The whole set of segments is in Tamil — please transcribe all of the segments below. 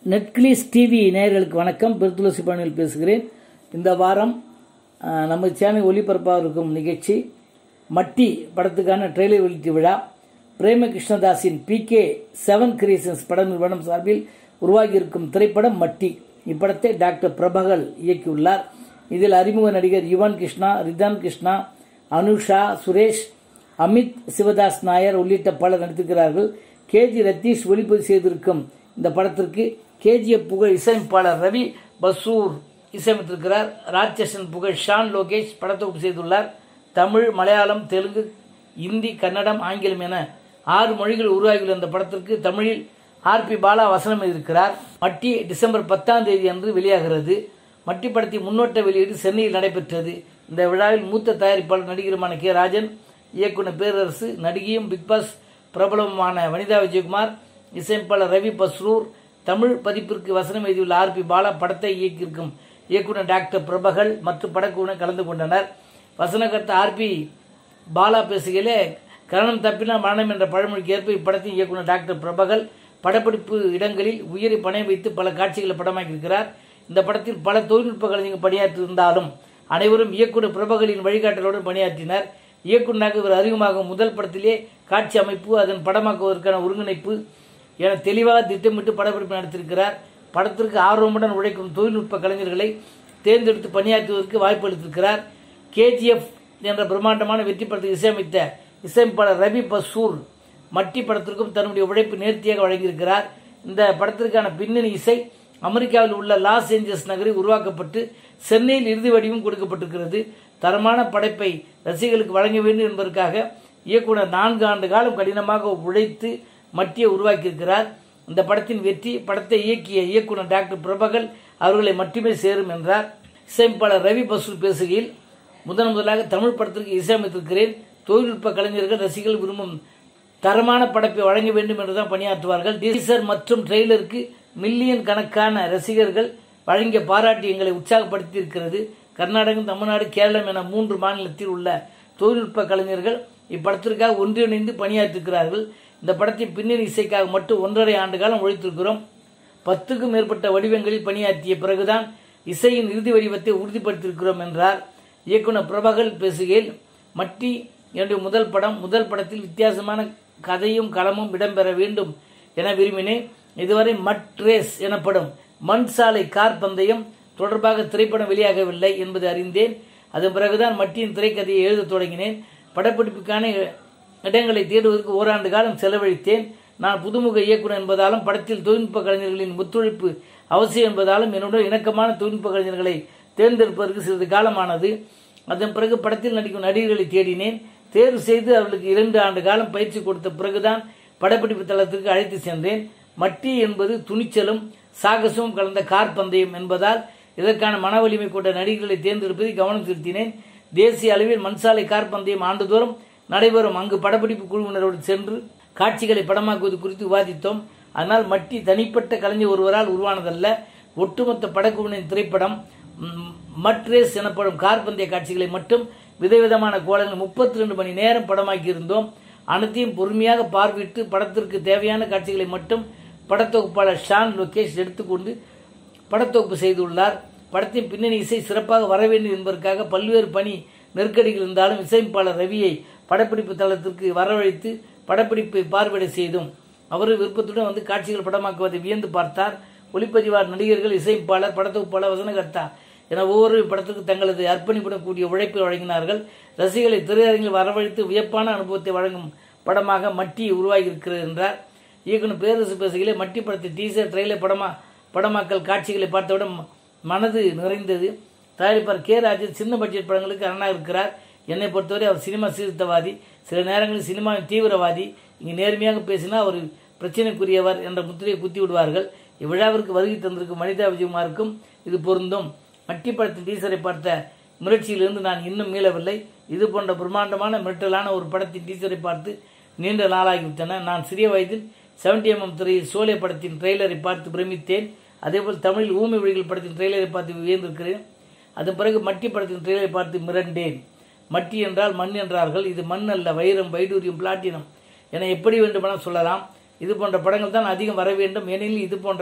நெட்கிளிஸ் டிவி நேயர்களுக்கு வணக்கம் பெருத்துளசி பாணியில் பேசுகிறேன் இந்த வாரம் அஹ், நம்ம சேனல் ஒளிபரப்பாக இருக்கும் நிகழ்ச்சி மட்டி படத்துக்கான ட்ரெய்லர் வெளியீட்டு விழா பிரேம கிருஷ்ணதாஸின் பி கே செவன் கிரியேஷன்ஸ் பட நிறுவனம் சார்பில் உருவாகியிருக்கும் திரைப்படம் மட்டி இப்படத்தை டாக்டர் பிரபகல் இயக்கியுள்ளார் இதில் அறிமுக நடிகர் யுவன் கிருஷ்ணா ரிதான் கிருஷ்ணா அனுஷா சுரேஷ் அமித் சிவதாஸ் நாயர் உள்ளிட்ட பலர் நடித்திருக்கிறார்கள் கேஜி ரத்தீஷ் ஒளிப்பதிவு செய்திருக்கும் இந்த படத்திற்கு கேஜிஎஃப் புகழ் இசையமைப்பாளர் ரவி பசூர் இசையமைத்திருக்கிறார் ராட்சசன் புகழ் ஷான் லோகேஷ் படத்தொகுப்பு செய்துள்ளார் தமிழ் மலையாளம் தெலுங்கு இந்தி கன்னடம் ஆங்கிலம் என ஆறு மொழிகள் உருவாகியுள்ள இந்த படத்திற்கு தமிழில் ஆர் பி பாலா வசனம் எழுதியிருக்கிறார் மட்டி டிசம்பர் பத்தாம் தேதி அன்று வெளியாகிறது மட்டி படத்தின் முன்னோட்ட வெளியீடு சென்னையில் நடைபெற்றது இந்த விழாவில் மூத்த தயாரிப்பாளர் நடிகருமான கே ராஜன் இயக்குனர் பேரரசு நடிகையும் பிக் பாஸ் பிரபலமான வனிதா விஜயகுமார் இசையமைப்பாளர் ரவி பஸ்ரூர் தமிழ் பதிப்பிற்கு வசனம் எழுதியுள்ள ஆர் பி பாலா படத்தை இயக்கியிருக்கும் இயக்குனர் டாக்டர் பிரபகல் மற்றும் படக்குழுவினர் கலந்து கொண்டனர் வசனகர்த்த ஆர் பி பாலா பேசுகையிலே கரணம் தப்பினால் மரணம் என்ற பழமொழிக்கு ஏற்ப இப்படத்தின் இயக்குனர் டாக்டர் பிரபகல் படப்பிடிப்பு இடங்களில் உயிரை பணம் வைத்து பல காட்சிகளை படமாக்கியிருக்கிறார் இந்த படத்தில் பல தொழில்நுட்ப கலைஞர்கள் பணியாற்றியிருந்தாலும் அனைவரும் இயக்குனர் பிரபகலின் வழிகாட்டலுடன் பணியாற்றினர் இயக்குனராக இவர் அறிமுகமாகும் முதல் படத்திலே காட்சி அமைப்பு அதன் படமாக்குவதற்கான ஒருங்கிணைப்பு என தெளிவாக திட்டமிட்டு படப்பிடிப்பு நடத்தியிருக்கிறார் படத்திற்கு ஆர்வமுடன் உழைக்கும் தொழில்நுட்ப கலைஞர்களை தேர்ந்தெடுத்து பணியாற்றுவதற்கு வாய்ப்பு அளித்திருக்கிறார் கேஜிஎஃப் என்ற பிரம்மாண்டமான வெற்றி படத்துக்கு இசையமைத்த இசையமைப்பாளர் ரவி பசூர் மட்டி படத்திற்கும் தன்னுடைய உழைப்பு நேர்த்தியாக வழங்கியிருக்கிறார் இந்த படத்திற்கான பின்னணி இசை அமெரிக்காவில் உள்ள லாஸ் ஏஞ்சல்ஸ் நகரில் உருவாக்கப்பட்டு சென்னையில் இறுதி வடிவம் கொடுக்கப்பட்டிருக்கிறது தரமான படைப்பை ரசிகர்களுக்கு வழங்க வேண்டும் என்பதற்காக இயக்குனர் நான்கு ஆண்டு காலம் கடினமாக உழைத்து மட்டியை உருவாக்கியிருக்கிறார் இந்த படத்தின் வெற்றி படத்தை இயக்கிய இயக்குனர் டாக்டர் பிரபகல் அவர்களை மட்டுமே சேரும் என்றார் இசையமைப்பாளர் ரவி பசூர் பேசுகையில் முதன் முதலாக தமிழ் படத்திற்கு இசையமைத்திருக்கிறேன் தொழில்நுட்ப கலைஞர்கள் ரசிகர்கள் விரும்பும் தரமான படைப்பை வழங்க வேண்டும் என்றுதான் பணியாற்றுவார்கள் டீசர் மற்றும் ட்ரெய்லருக்கு மில்லியன் கணக்கான ரசிகர்கள் வழங்கிய பாராட்டு எங்களை உற்சாகப்படுத்தி இருக்கிறது கர்நாடகம் தமிழ்நாடு கேரளம் என மூன்று மாநிலத்தில் உள்ள தொழில்நுட்ப கலைஞர்கள் இப்படத்திற்காக ஒன்றிணைந்து பணியாற்றிருக்கிறார்கள் இந்த படத்தின் பின்னணி இசைக்காக மட்டும் ஒன்றரை ஆண்டு காலம் உழைத்திருக்கிறோம் பத்துக்கும் மேற்பட்ட வடிவங்களில் பணியாற்றிய பிறகுதான் இசையின் இறுதி வடிவத்தை உறுதிப்படுத்தியிருக்கிறோம் என்றார் இயக்குனர் பிரபகல் பேசுகையில் மட்டி என்னுடைய முதல் படம் முதல் படத்தில் வித்தியாசமான கதையும் களமும் இடம்பெற வேண்டும் என விரும்பினேன் இதுவரை மட் ரேஸ் எனப்படும் மண் சாலை கார் பந்தயம் தொடர்பாக திரைப்படம் வெளியாகவில்லை என்பதை அறிந்தேன் அதன் பிறகுதான் மட்டியின் திரைக்கதையை எழுதத் தொடங்கினேன் படப்பிடிப்புக்கான இடங்களை தேடுவதற்கு ஓராண்டு காலம் செலவழித்தேன் நான் புதுமுக இயக்குனர் என்பதாலும் படத்தில் தொழில்நுட்ப கலைஞர்களின் ஒத்துழைப்பு அவசியம் என்பதாலும் என்னுடன் இணக்கமான தொழில்நுட்ப கலைஞர்களை தேர்ந்தெடுப்பதற்கு சிறிது காலமானது அதன் பிறகு படத்தில் நடிக்கும் நடிகர்களை தேடினேன் தேர்வு செய்து அவர்களுக்கு இரண்டு ஆண்டு காலம் பயிற்சி கொடுத்த பிறகுதான் படப்பிடிப்பு தளத்திற்கு அழைத்து சென்றேன் மட்டி என்பது துணிச்சலும் சாகசமும் கலந்த கார் பந்தயம் என்பதால் இதற்கான மன வலிமை கொண்ட நடிகர்களை தேர்ந்தெடுப்பதில் கவனம் செலுத்தினேன் தேசிய அளவில் மண்சாலை கார் பந்தயம் ஆண்டுதோறும் நடைபெறும் அங்கு படப்பிடிப்பு குழுவினரோடு சென்று காட்சிகளை படமாக்குவது குறித்து விவாதித்தோம் ஆனால் மட்டி தனிப்பட்ட கலைஞர் ஒருவரால் உருவானதல்ல ஒட்டுமொத்த படக்குழுவின் திரைப்படம் ம், மட் ரேஸ் எனப்படும் கார் பந்தய காட்சிகளை மட்டும் விதவிதமான கோலங்கள் முப்பத்தி ரெண்டு மணி நேரம் படமாக்கி இருந்தோம் அனைத்தையும் பொறுமையாக பார்வையிட்டு படத்திற்கு தேவையான காட்சிகளை மட்டும் படத்தொகுப்பாளர் ஷான் லோகேஷ் எடுத்துக்கொண்டு படத்தொகுப்பு செய்துள்ளார் படத்தின் பின்னணி இசை சிறப்பாக வர வேண்டும் என்பதற்காக பல்வேறு பணி நெருக்கடிகள் இருந்தாலும் இசையமைப்பாளர் ரவியை படப்பிடிப்பு தளத்திற்கு வரவழைத்து படப்பிடிப்பை பார்வையிட செய்தோம் அவர் விருப்பத்துடன் வந்து காட்சிகள் படமாக்குவதை வியந்து பார்த்தார் ஒளிப்பதிவாளர் நடிகர்கள் இசையமைப்பாளர் படத்தொகுப்பாளர் வசனகர்த்தா என ஒவ்வொரு படத்திற்கு தங்களது அர்ப்பணிப்புடன் கூடிய உழைப்பை வழங்கினார்கள் ரசிகர்களை திரையரங்கில் வரவழைத்து வியப்பான அனுபவத்தை வழங்கும் படமாக மட்டி உருவாகியிருக்கிறது என்றார் இயக்குனர் பேரரசு பேசுகையிலே மட்டி படத்தை டீசர் ட்ரெயிலர் படமா படமாக்கல் காட்சிகளை பார்த்தவுடன் மனது நிறைந்தது தயாரிப்பாளர் கே ராஜன் சின்ன பட்ஜெட் படங்களுக்கு அரணாக இருக்கிறார் என்னை பொறுத்தவரை அவர் சினிமா சீர்திருத்தவாதி சில நேரங்களில் சினிமாவின் தீவிரவாதி இங்கு நேர்மையாக பேசினா அவர் பிரச்சனைக்குரியவர் என்ற முத்திரையை குத்தி விடுவார்கள் இவ்விழாவிற்கு வருகை தந்திருக்கும் வனிதா விஜயகுமாருக்கும் இது பொருந்தும் மட்டி படத்தின் டீசரை பார்த்த மிரட்சியிலிருந்து நான் இன்னும் மீளவில்லை இது போன்ற பிரம்மாண்டமான மிரட்டலான ஒரு படத்தின் டீசரை பார்த்து நீண்ட நாளாகிவிட்டன நான் சிறிய வயதில் செவன்டி எம்எம் துறையில் சோலை படத்தின் ட்ரெய்லரை பார்த்து பிரமித்தேன் அதேபோல் தமிழில் ஊமை வழிகள் படத்தின் ட்ரெய்லரை பார்த்து வியந்திருக்கிறேன் அதன் பிறகு மட்டி படத்தின் ட்ரெய்லரை பார்த்து மிரண்டேன் மட்டி என்றால் மண் என்றார்கள் இது மண் அல்ல வைரம் வைடூரியம் பிளாட்டினம் என எப்படி வேண்டுமானால் சொல்லலாம் இது போன்ற படங்கள் தான் அதிகம் வர வேண்டும் ஏனெனில் இது போன்ற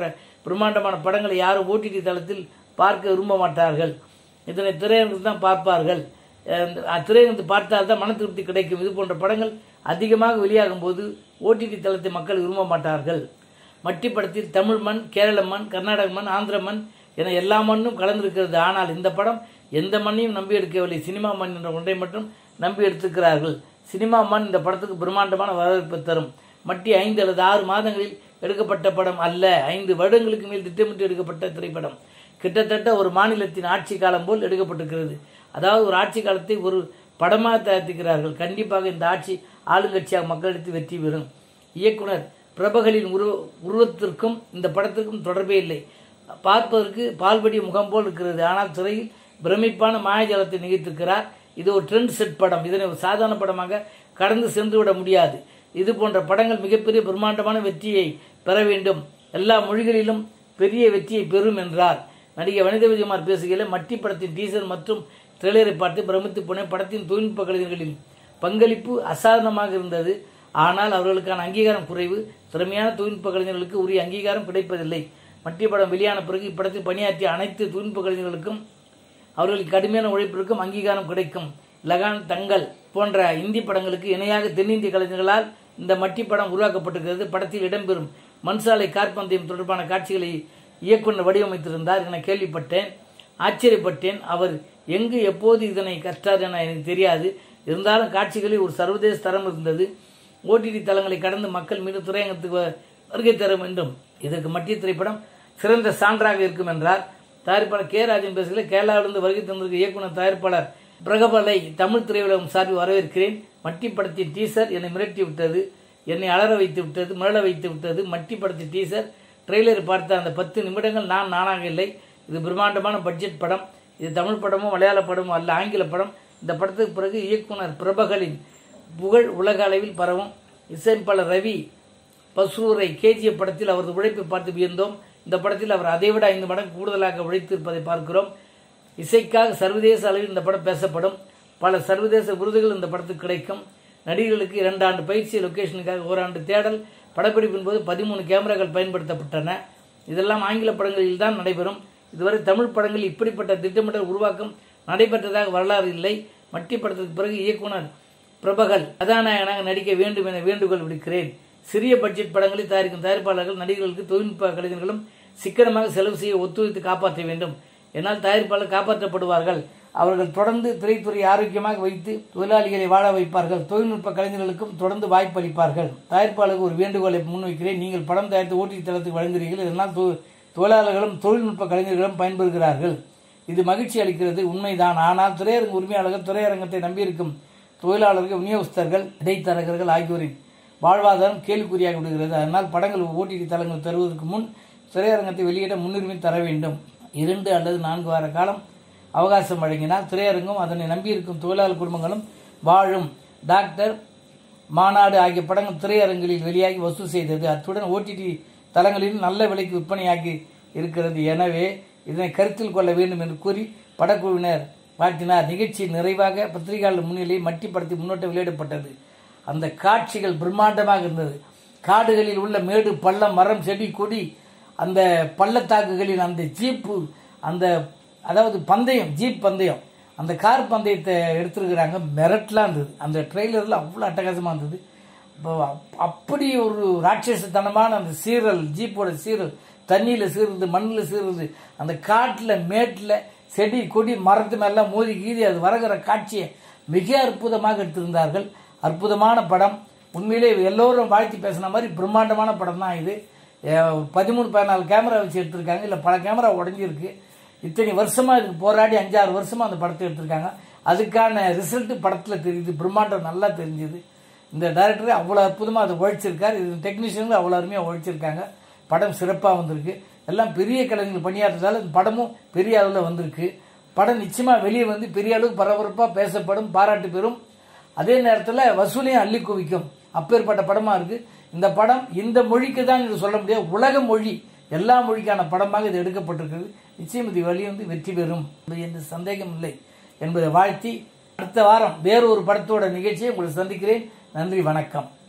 பிரம்மாண்டமான படங்களை யாரும் ஓடிடி தளத்தில் பார்க்க விரும்ப மாட்டார்கள் இதனை திரையரங்கில் தான் பார்ப்பார்கள் அஹ் திரையரங்கத்தில் பார்த்தால் தான் மன திருப்தி கிடைக்கும் இது போன்ற படங்கள் அதிகமாக வெளியாகும் போது ஓடிடி தளத்தை மக்கள் விரும்ப மாட்டார்கள் மட்டி படத்தில் தமிழ் மண் கேரள மண் கர்நாடக மண் ஆந்திர மண் என எல்லா மண்ணும் கலந்திருக்கிறது ஆனால் இந்த படம் எந்த மண்ணையும் நம்பி எடுக்கவில்லை சினிமா மண் என்ற ஒன்றை மட்டும் நம்பி எடுத்திருக்கிறார்கள் சினிமா மண் இந்த படத்துக்கு பிரம்மாண்டமான வரவேற்பு தரும் மட்டி ஐந்து அல்லது ஆறு மாதங்களில் எடுக்கப்பட்ட படம் அல்ல ஐந்து வருடங்களுக்கு மேல் திட்டமிட்டு எடுக்கப்பட்ட திரைப்படம் கிட்டத்தட்ட ஒரு மாநிலத்தின் ஆட்சி காலம் போல் எடுக்கப்பட்டிருக்கிறது அதாவது ஒரு ஆட்சி காலத்தை ஒரு படமாக தயாரிக்கிறார்கள் கண்டிப்பாக இந்த ஆட்சி ஆளுங்கட்சியாக மக்களிடத்தில் வெற்றி பெறும் இயக்குனர் பிரபகளின் உருவ உருவத்திற்கும் இந்த படத்திற்கும் தொடர்பே இல்லை பார்ப்பதற்கு பால்படி முகம் போல் இருக்கிறது ஆனால் திரையில் பிரமிப்பான மாயாஜாலத்தை நிகழ்த்திருக்கிறார் இது ஒரு ட்ரெண்ட் செட் படம் இதனை ஒரு சாதாரண படமாக கடந்து சென்று விட முடியாது இது போன்ற படங்கள் மிகப்பெரிய பிரம்மாண்டமான வெற்றியை பெற வேண்டும் எல்லா மொழிகளிலும் பெரிய வெற்றியை பெறும் என்றார் நடிகை வனித விஜயகுமார் பேசுகையில் மட்டி படத்தின் டீசர் மற்றும் ட்ரெய்லரை பார்த்து பிரமித்து போன படத்தின் தொழில்நுட்ப கலைஞர்களின் பங்களிப்பு அசாதாரணமாக இருந்தது ஆனால் அவர்களுக்கான அங்கீகாரம் குறைவு திறமையான தொழில்நுட்ப கலைஞர்களுக்கு உரிய அங்கீகாரம் கிடைப்பதில்லை மட்டி படம் வெளியான பிறகு இப்படத்தில் பணியாற்றிய அனைத்து தொழில்நுட்ப கலைஞர்களுக்கும் அவர்களுக்கு கடுமையான உழைப்பிற்கும் அங்கீகாரம் கிடைக்கும் லகான் தங்கள் போன்ற இந்தி படங்களுக்கு இணையாக தென்னிந்திய கலைஞர்களால் இந்த மட்டி படம் உருவாக்கப்பட்டிருக்கிறது படத்தில் இடம்பெறும் மண்சாலை கார்பந்தயம் தொடர்பான காட்சிகளை இயக்குனர் வடிவமைத்திருந்தார் என கேள்விப்பட்டேன் ஆச்சரியப்பட்டேன் அவர் எங்கு எப்போது இதனை கற்றார் என எனக்கு தெரியாது இருந்தாலும் காட்சிகளில் ஒரு சர்வதேச தரம் இருந்தது ஓடிடி தளங்களை கடந்து மக்கள் மீண்டும் திரையங்கத்துக்கு வ- வருகை தர வேண்டும் இதற்கு மத்திய திரைப்படம் சிறந்த சான்றாக இருக்கும் என்றார் தயாரிப்பாளர் கே ராஜன் பேசுகையில் கேரளாவிலிருந்து வருகை தந்திருக்க இயக்குனர் தயாரிப்பாளர் பிரகபலை தமிழ் திரையுலகம் சார்பில் வரவேற்கிறேன் மட்டி படத்தின் டீசர் என்னை மிரட்டி விட்டது என்னை அலற வைத்து விட்டது மிரள வைத்து விட்டது மட்டி படத்தின் டீசர் ட்ரெய்லர் பார்த்த அந்த பத்து நிமிடங்கள் நான் நானாக இல்லை இது பிரம்மாண்டமான பட்ஜெட் படம் இது தமிழ் படமோ மலையாள படமோ அல்ல ஆங்கில படம் இந்த படத்துக்கு பிறகு இயக்குனர் பிரபகளின் புகழ் உலக அளவில் பரவும் இசையமைப்பாளர் ரவி பஸ்ரூரை கேஜிஎஃப் படத்தில் அவரது உழைப்பை பார்த்து வியந்தோம் இந்த படத்தில் அவர் அதைவிட ஐந்து மடங்கு கூடுதலாக உழைத்திருப்பதை பார்க்கிறோம் இசைக்காக சர்வதேச அளவில் இந்த படம் பேசப்படும் பல சர்வதேச விருதுகள் இந்த படத்துக்கு கிடைக்கும் நடிகர்களுக்கு இரண்டு ஆண்டு பயிற்சி லொகேஷனுக்காக ஓராண்டு தேடல் படப்பிடிப்பின் போது பதிமூணு கேமராக்கள் பயன்படுத்தப்பட்டன இதெல்லாம் ஆங்கில படங்களில் தான் நடைபெறும் இதுவரை தமிழ் படங்களில் இப்படிப்பட்ட திட்டமிடல் உருவாக்கம் நடைபெற்றதாக வரலாறு இல்லை மட்டி படத்திற்கு பிறகு இயக்குனர் பிரபகல் கதாநாயகனாக நடிக்க வேண்டும் என வேண்டுகோள் விடுக்கிறேன் சிறிய பட்ஜெட் படங்களை தயாரிக்கும் தயாரிப்பாளர்கள் நடிகர்களுக்கு தொழில்நுட்ப கலைஞர்களும் சிக்கனமாக செலவு செய்ய ஒத்துழைத்து காப்பாற்ற வேண்டும் என்னால் தயாரிப்பாளர் காப்பாற்றப்படுவார்கள் அவர்கள் தொடர்ந்து திரைத்துறை ஆரோக்கியமாக வைத்து தொழிலாளிகளை வாழ வைப்பார்கள் தொழில்நுட்ப கலைஞர்களுக்கும் தொடர்ந்து வாய்ப்பு அளிப்பார்கள் தயாரிப்பாளருக்கு ஒரு வேண்டுகோளை முன்வைக்கிறேன் நீங்கள் படம் தயாரித்து ஓட்டி தளத்துக்கு வழங்குகிறீர்கள் இதனால் தொ- தொழிலாளர்களும் தொழில்நுட்ப கலைஞர்களும் பயன்பெறுகிறார்கள் இது மகிழ்ச்சி அளிக்கிறது உண்மைதான் ஆனால் திரையரங்கு உரிமையாளர்கள் திரையரங்கத்தை நம்பியிருக்கும் தொழிலாளர்கள் விநியோகஸ்தர்கள் இடைத்தரகர்கள் ஆகியோரின் வாழ்வாதாரம் கேள்விக்குறியாகி விடுகிறது அதனால் படங்கள் ஓடிடி தளங்கள் தருவதற்கு முன் திரையரங்கத்தை வெளியிட முன்னுரிமை தர வேண்டும் இரண்டு அல்லது நான்கு வார காலம் அவகாசம் வழங்கினால் திரையரங்கும் அதனை நம்பியிருக்கும் தொழிலாளர் குடும்பங்களும் வாழும் டாக்டர் மாநாடு ஆகிய படங்கள் திரையரங்குகளில் வெளியாகி வசூல் செய்தது அத்துடன் ஓடிடி தளங்களிலும் நல்ல விலைக்கு விற்பனையாகி இருக்கிறது எனவே இதனை கருத்தில் கொள்ள வேண்டும் என்று கூறி படக்குழுவினர் வாழ்த்தினார் நிகழ்ச்சி நிறைவாக பத்திரிகையாளர் முன்னிலையில் மட்டி படத்தில் முன்னோட்டம் வெளியிடப்பட்டது அந்த காட்சிகள் பிரம்மாண்டமாக இருந்தது காடுகளில் உள்ள மேடு பள்ளம் மரம் செடி கொடி அந்த பள்ளத்தாக்குகளில் அந்த ஜீப்பு அந்த அதாவது பந்தயம் ஜீப் பந்தயம் அந்த கார் பந்தயத்தை எடுத்திருக்கிறாங்க மிரட்டலாக இருந்தது அந்த ட்ரெய்லரில் அவ்வளோ அட்டகாசமாக இருந்தது இப்போ அப்- அப்படி ஒரு ராட்சசத்தனமான அந்த சீரல் ஜீப்போட சீரல் தண்ணியில் சீருது மண்ணில் சீருது அந்த காட்டில் மேட்டில் செடி கொடி மரத்து மேலாம் மோதி கீதி அது வரகிற காட்சியை மிக அற்புதமாக எடுத்திருந்தார்கள் அற்புதமான படம் உண்மையிலே எல்லோரும் வாழ்த்தி பேசின மாதிரி பிரம்மாண்டமான படம் தான் இது அஹ் பதிமூணு பதினாலு கேமரா வச்சு எடுத்திருக்காங்க இல்லை பல கேமரா உடஞ்சிருக்கு இத்தனை வருஷமா இதுக்கு போராடி அஞ்சாறு வருஷமா அந்த படத்தை எடுத்திருக்காங்க அதுக்கான ரிசல்ட் படத்தில் தெரியுது பிரம்மாண்டம் நல்லா தெரிஞ்சுது இந்த டைரக்டர் அவ்வளோ அற்புதமாக அதை உழைச்சிருக்காரு இது டெக்னீஷியன்கள் அவ்வளோ அருமையாக உழைச்சிருக்காங்க படம் சிறப்பாக வந்திருக்கு எல்லாம் பெரிய கலைஞர்கள் பணியாற்றுறதால இந்த படமும் பெரிய அளவில் வந்திருக்கு படம் நிச்சயமாக வெளியே வந்து பெரிய அளவுக்கு பரபரப்பாக பேசப்படும் பாராட்டு பெறும் அதே நேரத்தில் வசூலையும் அள்ளி குவிக்கும் அப்பேற்பட்ட படமாக இருக்கு இந்த படம் இந்த மொழிக்கு தான் என்று சொல்ல முடியாது உலக மொழி எல்லா மொழிக்கான படமாக இது எடுக்கப்பட்டிருக்கிறது நிச்சயம் இது வெளியே வந்து வெற்றி பெறும் என்ற சந்தேகம் இல்லை என்பதை வாழ்த்தி அடுத்த வாரம் வேறொரு படத்தோட நிகழ்ச்சியை உங்களை சந்திக்கிறேன் நன்றி வணக்கம்